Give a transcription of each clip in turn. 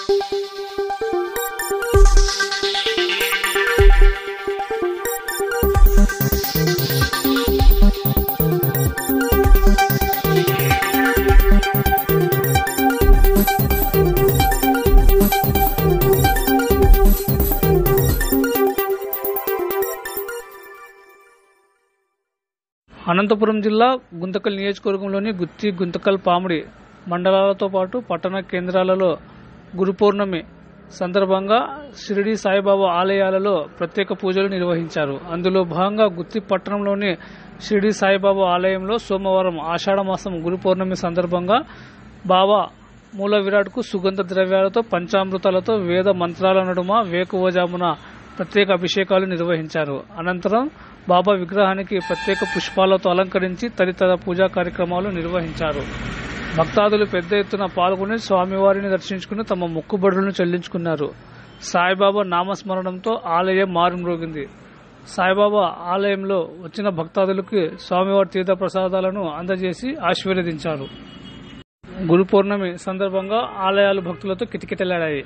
అనంతపురం జిల్లా గుంతకల్ నియోజకవర్గంలోని గుత్తి గుంతకల్ పామిడి మండలాలతో పాటు పట్టణ కేంద్రాలలో గురు పౌర్ణమి సందర్భంగా షిరిడి సాయిబాబా ఆలయాలలో ప్రత్యేక పూజలు నిర్వహించారు అందులో భాగంగా గుత్తి పట్టణంలోని షిరిడి సాయిబాబా ఆలయంలో సోమవారం ఆషాఢ మాసం గురు పౌర్ణమి సందర్భంగా బాబా మూల విరాట్కు సుగంధ ద్రవ్యాలతో పంచామృతాలతో వేద మంత్రాల నడుమ వేకువజామున ప్రత్యేక అభిషేకాలు నిర్వహించారు అనంతరం బాబా విగ్రహానికి ప్రత్యేక పుష్పాలతో అలంకరించి తదితర పూజా కార్యక్రమాలు నిర్వహించారు భక్తాదులు పెద్ద ఎత్తున పాల్గొని స్వామివారిని దర్శించుకుని తమ మొక్కుబడులను చెల్లించుకున్నారు సాయిబాబా నామస్మరణంతో ఆలయం మారుమ్రోగింది సాయిబాబా ఆలయంలో వచ్చిన భక్తాదులకు స్వామివారి తీర్థ ప్రసాదాలను అందజేసి ఆశీర్వదించారు గురు పౌర్ణమి సందర్భంగా ఆలయాలు భక్తులతో కిటకిటలాడాయి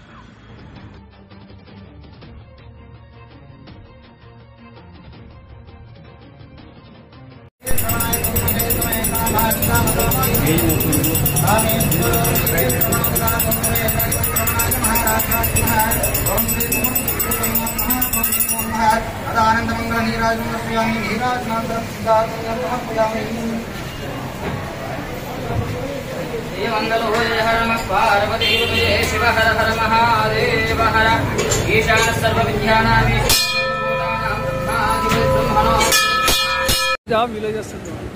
అదానందమంగళ నీరాజం సమర్పయామి నీరాజనాంతరం సిద్ధార్థం సమర్పయామి మంగళో జయ హర నమ పార్వతీ జయ శివ హర హర మహాదేవ హర ఈశాన సర్వ విద్యానామి బ్రహ్మణో విలేజెస్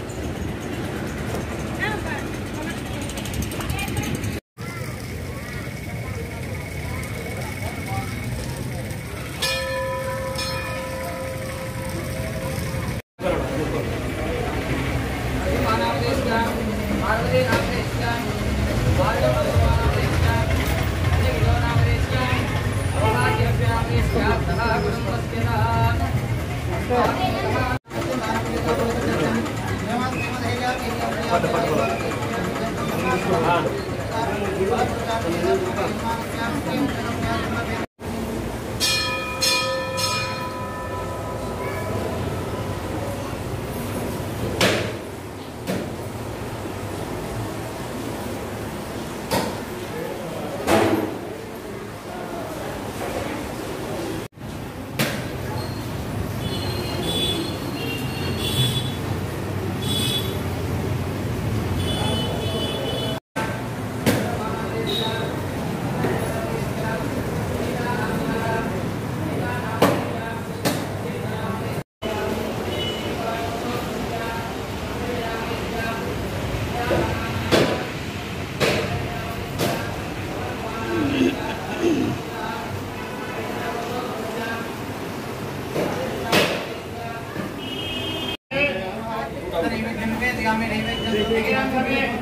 నైవేద్యం నివేదయామి నైవేద్యం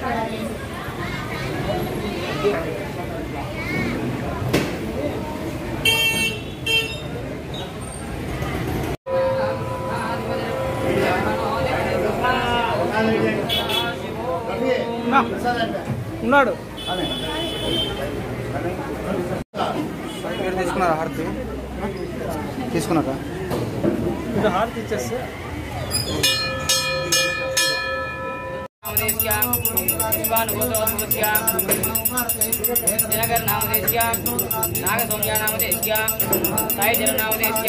ఉన్నాడు మీరు తీసుకున్నారా హారతి తీసుకున్నారా ఇది హారతి ఇచ్చేస్తే దినకర్ నామదేశ్య నాగసౌమ్య నామదేశ్య సాయి జన నామదేశ్య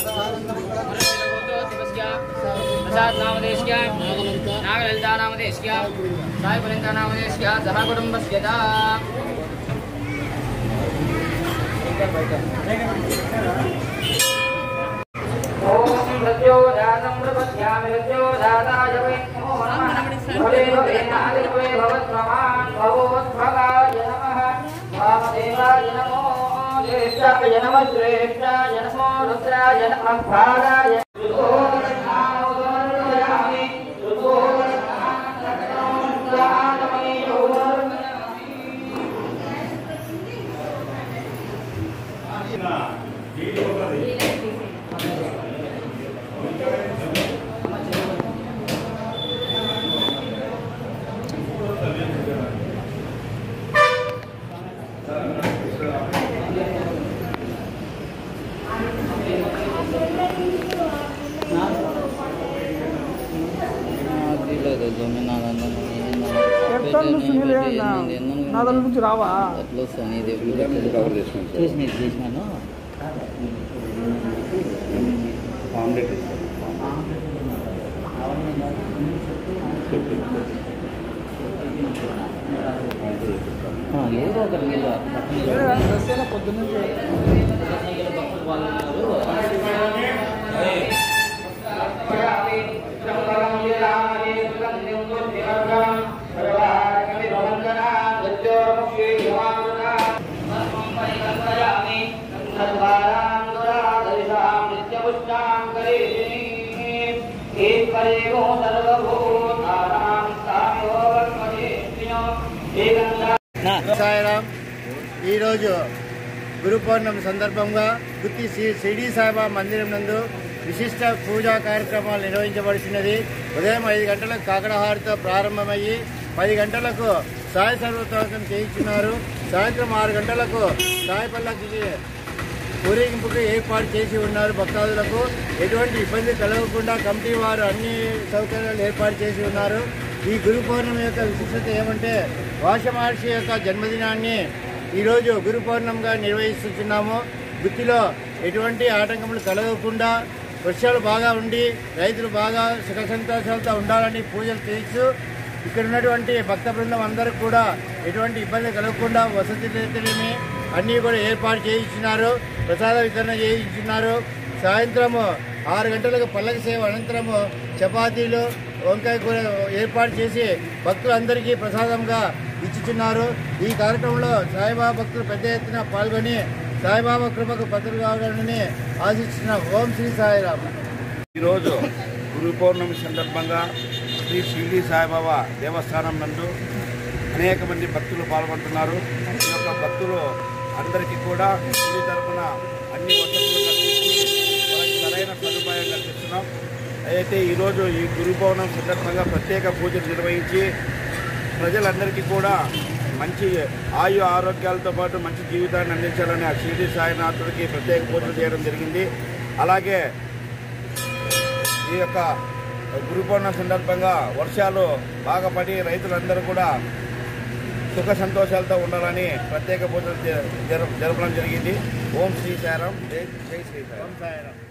శివస్య ప్రసాద్ నామదేశ్య నాగలలితా నామదేశ్య సాయి పురింత నామదేశ్య సహ కుటుంబస్య ఓం ప్రత్యోదాతం ప్రపద్యామి ప్రత్యోదాతాయ వై నమో నమః భవే భవే నాదివే భవత్ప్రమాన్ భవోద్భవాయ నమః వామదేవాయ నమో జ్యేష్ఠాయ నమః శ్రేష్ఠాయ నమో రుద్రాయ నమః భారాయ తల్లు సునీల్ నా తల్లి నుంచి రావా చేసినాను ఆమ్లెట్ ఏదో ఒకటి వీళ్ళు పొద్దున్నే సాయిరాం ఈరోజు గురు పౌర్ణమి సందర్భంగా గుత్తి శ్రీ షిరిడి సాయిబా మందిరం నందు విశిష్ట పూజా కార్యక్రమాలు నిర్వహించబడుతున్నది ఉదయం ఐదు గంటలకు కాకడహారతో ప్రారంభమయ్యి పది గంటలకు సాయి సర్వోత్సవం చేయించున్నారు సాయంత్రం ఆరు గంటలకు సాయి పల్లకి ఊరేగింపుకు ఏర్పాటు చేసి ఉన్నారు భక్తాదులకు ఎటువంటి ఇబ్బంది కలగకుండా కమిటీ వారు అన్ని సౌకర్యాలు ఏర్పాటు చేసి ఉన్నారు ఈ గురు పౌర్ణమి యొక్క విశిష్టత ఏమంటే వాష మహర్షి యొక్క జన్మదినాన్ని ఈరోజు గురు పౌర్ణమిగా నిర్వహిస్తున్నాము గుత్తిలో ఎటువంటి ఆటంకములు కలగకుండా వర్షాలు బాగా ఉండి రైతులు బాగా సుఖ సంతోషాలతో ఉండాలని పూజలు చేస్తూ ఇక్కడ ఉన్నటువంటి భక్త బృందం అందరికి కూడా ఎటువంటి ఇబ్బంది కలగకుండా వసతి రీతులని అన్నీ కూడా ఏర్పాటు చేయించినారు ప్రసాద వితరణ చేయించున్నారు సాయంత్రము ఆరు గంటలకు పల్లకి సేవ అనంతరము చపాతీలు వంకాయ కూర ఏర్పాటు చేసి భక్తులందరికీ ప్రసాదంగా ఇచ్చుచున్నారు ఈ కార్యక్రమంలో సాయిబాబా భక్తులు పెద్ద ఎత్తున పాల్గొని సాయిబాబా కృపకు పత్రులు కావాలని ఆశిస్తున్న ఓం శ్రీ సాయిరామ్ ఈరోజు గురు పౌర్ణమి సందర్భంగా శ్రీ షిరిడి సాయిబాబా దేవస్థానం నందు అనేక మంది భక్తులు పాల్గొంటున్నారు ఈ యొక్క భక్తులు అందరికీ కూడా గుడి తరఫున అన్ని వసతులు కల్పించి వారికి సరైన సదుపాయం కల్పిస్తున్నాం అయితే ఈరోజు ఈ గురు పౌర్ణమి సందర్భంగా ప్రత్యేక పూజలు నిర్వహించి ప్రజలందరికీ కూడా మంచి ఆయు ఆరోగ్యాలతో పాటు మంచి జీవితాన్ని అందించాలని ఆ షిరిడి సాయినాథుడికి ప్రత్యేక పూజలు చేయడం జరిగింది అలాగే ఈ యొక్క గురు పౌర్ణమి సందర్భంగా వర్షాలు బాగా పడి రైతులందరూ కూడా సుఖ సంతోషాలతో ఉండాలని ప్రత్యేక పూజలు జ- జరపడం జరిగింది ఓం శ్రీ సాయిరాం జై జై శ్రీ సాయిరాం ఓం సాయిరామ్